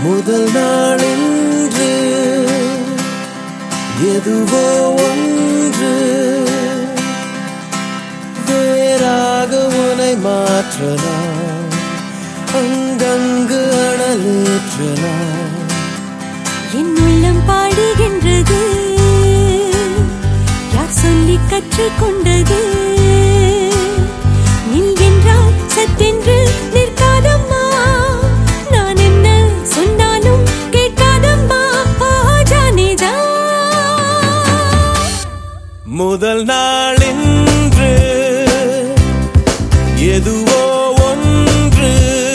முதல் நாளென்று எதுவோ ஒன்று வேறாக உனை மாற்றலாம் அங்கங்கு அனலேற்றலாம் என் உள்ளம் பாடுகின்றது யார் சொல்லி கற்றுக்கொண்டது நில் என்றால் சட்டென்று நிற்காதம்மா நான் என்ன சொன்னாலும் கேட்காதம்மா ஆஹா, ஜானே ஜா முதல் நாளென்று எதுவோ ஒன்று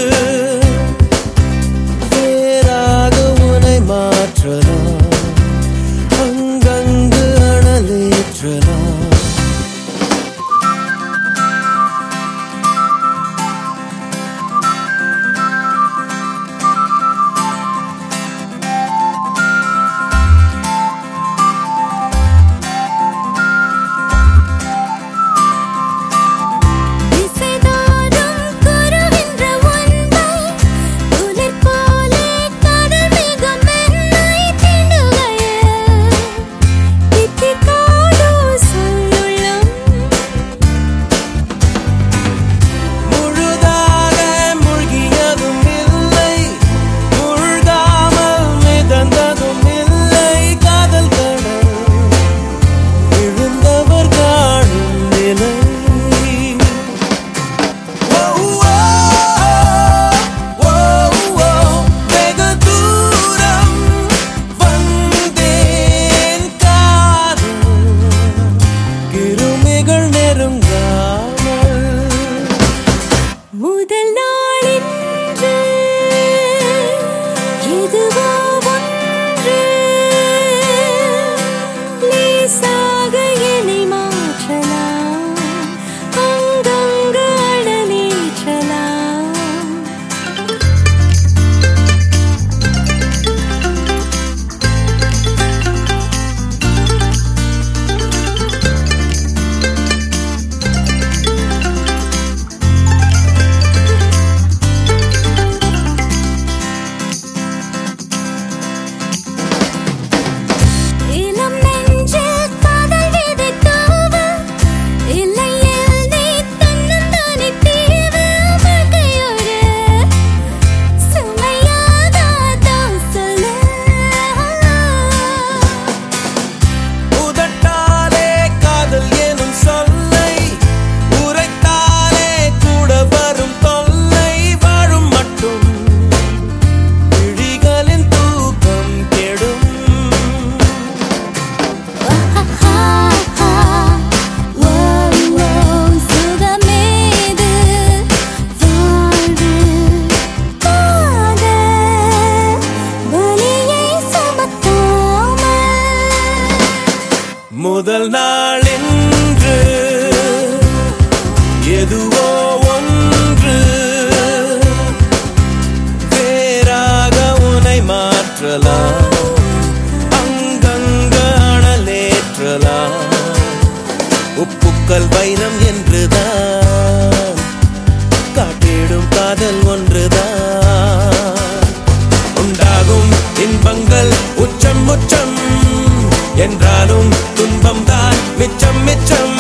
வேறாக உனை மாற்றலாம் அங்கங்கு அனலேற்றலாம் திசைதோறும் குருவின்ற உன்னை துளிர் போலே கடல் மேகம் என்னை தீண்டுகையில் தித்திக்காதோ சொல்லுள்ளம் முழுதாக மூழ்கியதும் இல்லை மூழ்காமல் மிதந்ததும் இல்லை காதல் கடல் விழுந்தவர் காணும் நிலை ஓ, ஓ, ஓ, ஓ, வெகு தூரம் வந்தேன் காதல் கிருமிகள் நெருங்காமல் முதல் நாளின்று எதுவோ ஒன்று லேசாக என்னை மாற்றலாம் அங்கங்கு அடலேற்றலாம் இளம் நெஞ்சில் காதல் விதை தூவு இல்லையில் நீ தன்னந்தானே தீவு வாழ்க்கையோடு சுமையாகாதான் சொல்லு உதட்டாலே காதல் எனும் சொல்லை உரைத்தாலே கூட வரும் தொல்லை வாழும் மட்டும் விழிகளின் தூக்கம் கெடும் சுகமேது வாழ்வு காதல் வலியை சுமத்தாமல் முதல் நாளென்று எதுவோ ஒன்று வேறாக உனை மாற்றலாம் அங்கங்க அனலேற்றலாம் உப்புக்கள் வைரம் என்றுதான் காட்டிடும் காதல் ஒன்றுதான் உண்டாகும் இன்பங்கள் உச்சம் உச்சம் என்றாலும் துன்பம் தான் மிச்சம் மிச்சம்